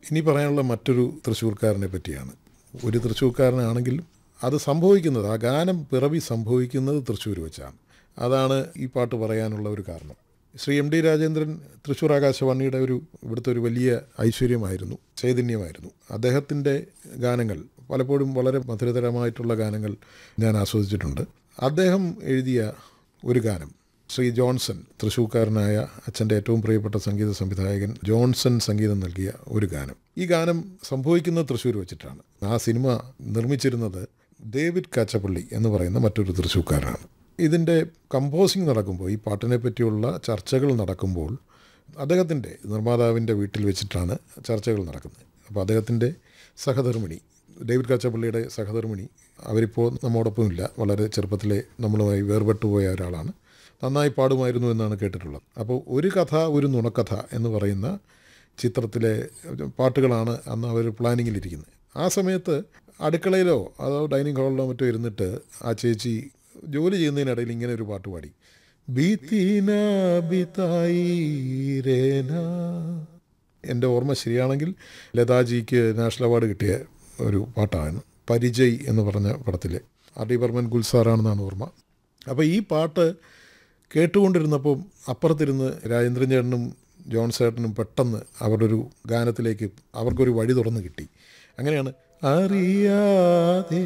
ഇനി പറയാനുള്ള മറ്റൊരു തൃശ്ശൂർക്കാരനെ പറ്റിയാണ് ഒരു തൃശ്ശൂർക്കാരനാണെങ്കിലും അത് സംഭവിക്കുന്നത് ആ ഗാനം പിറവി സംഭവിക്കുന്നത് തൃശ്ശൂർ വെച്ചാണ് അതാണ് ഈ പാട്ട് പറയാനുള്ള ഒരു കാരണം ശ്രീ എം ഡി രാജേന്ദ്രൻ തൃശ്ശൂർ ആകാശവാണിയുടെ ഒരു ഇവിടുത്തെ ഒരു വലിയ ഐശ്വര്യമായിരുന്നു ചൈതന്യമായിരുന്നു അദ്ദേഹത്തിൻ്റെ ഗാനങ്ങൾ പലപ്പോഴും വളരെ മധുരതരമായിട്ടുള്ള ഗാനങ്ങൾ ഞാൻ ആസ്വദിച്ചിട്ടുണ്ട് അദ്ദേഹം എഴുതിയ ഒരു ഗാനം ശ്രീ ജോൺസൺ തൃശ്ശൂർക്കാരനായ അച്ഛൻ്റെ ഏറ്റവും പ്രിയപ്പെട്ട സംഗീത സംവിധായകൻ ജോൺസൺ സംഗീതം നൽകിയ ഒരു ഗാനം ഈ ഗാനം സംഭവിക്കുന്നത് തൃശ്ശൂർ വെച്ചിട്ടാണ് ആ സിനിമ നിർമ്മിച്ചിരുന്നത് ഡേവിഡ് കാച്ചപ്പള്ളി എന്ന് പറയുന്ന മറ്റൊരു തൃശ്ശൂർക്കാരനാണ് ഇതിൻ്റെ കമ്പോസിങ് നടക്കുമ്പോൾ ഈ പാട്ടിനെ പറ്റിയുള്ള ചർച്ചകൾ നടക്കുമ്പോൾ അദ്ദേഹത്തിൻ്റെ നിർമ്മാതാവിൻ്റെ വീട്ടിൽ വെച്ചിട്ടാണ് ചർച്ചകൾ നടക്കുന്നത് അപ്പോൾ അദ്ദേഹത്തിൻ്റെ സഹധർമ്മിണി ഡേവിഡ് കാച്ചപ്പള്ളിയുടെ സഹധർമ്മിണി അവരിപ്പോൾ നമ്മോടൊപ്പം ഇല്ല വളരെ ചെറുപ്പത്തിലെ നമ്മളുമായി വേർപെട്ടു പോയ ഒരാളാണ് നന്നായി പാടുമായിരുന്നു എന്നാണ് കേട്ടിട്ടുള്ളത് അപ്പോൾ ഒരു കഥ ഒരു നുണക്കഥ എന്ന് പറയുന്ന ചിത്രത്തിലെ പാട്ടുകളാണ് അന്ന് അവർ പ്ലാനിങ്ങിലിരിക്കുന്നത് ആ സമയത്ത് അടുക്കളയിലോ അതോ ഡൈനിങ് ഹാളിലോ മറ്റോ ഇരുന്നിട്ട് ആ ചേച്ചി ജോലി ചെയ്യുന്നതിനിടയിൽ ഇങ്ങനെ ഒരു പാട്ട് പാടി ബീത്തീന ബിതായി രേന എൻ്റെ ഓർമ്മ ശരിയാണെങ്കിൽ ലതാജിക്ക് നാഷണൽ അവാർഡ് കിട്ടിയ ഒരു പാട്ടാണ് പരിചയ് എന്ന് പറഞ്ഞ പടത്തിലെ ആർ ഡി ബർമൻ ഗുൽസാറാണെന്നാണ് ഓർമ്മ അപ്പോൾ ഈ പാട്ട് കേട്ടുകൊണ്ടിരുന്നപ്പോൾ അപ്പുറത്തിരുന്ന് രാജേന്ദ്രൻ ചേട്ടനും ജോൺ ചേട്ടനും പെട്ടെന്ന് അവരുടെ ഒരു ഗാനത്തിലേക്ക് അവർക്കൊരു വഴി തുറന്ന് കിട്ടി അങ്ങനെയാണ് അറിയാതെ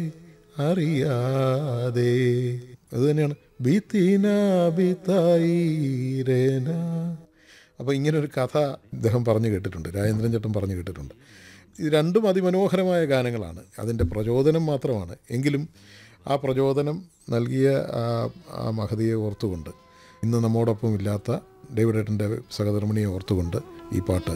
അറിയാതെ അത് തന്നെയാണ് ബിത്തിന ബിത്തായി രേന അപ്പോൾ ഇങ്ങനൊരു കഥ അദ്ദേഹം പറഞ്ഞു കേട്ടിട്ടുണ്ട് രാജേന്ദ്രൻ ചേട്ടൻ പറഞ്ഞു കേട്ടിട്ടുണ്ട് ഇത് രണ്ടും അതിമനോഹരമായ ഗാനങ്ങളാണ് അതിൻ്റെ പ്രചോദനം മാത്രമാണ് എങ്കിലും ആ പ്രചോദനം നൽകിയ ആ ആ മഹതിയെ ഓർത്തുകൊണ്ട് ഇന്ന് നമ്മോടൊപ്പം ഇല്ലാത്ത ഡേവിഡ് ഏട്ടൻ്റെ സഹധർമ്മിണിയെ ഓർത്തുകൊണ്ട് ഈ പാട്ട്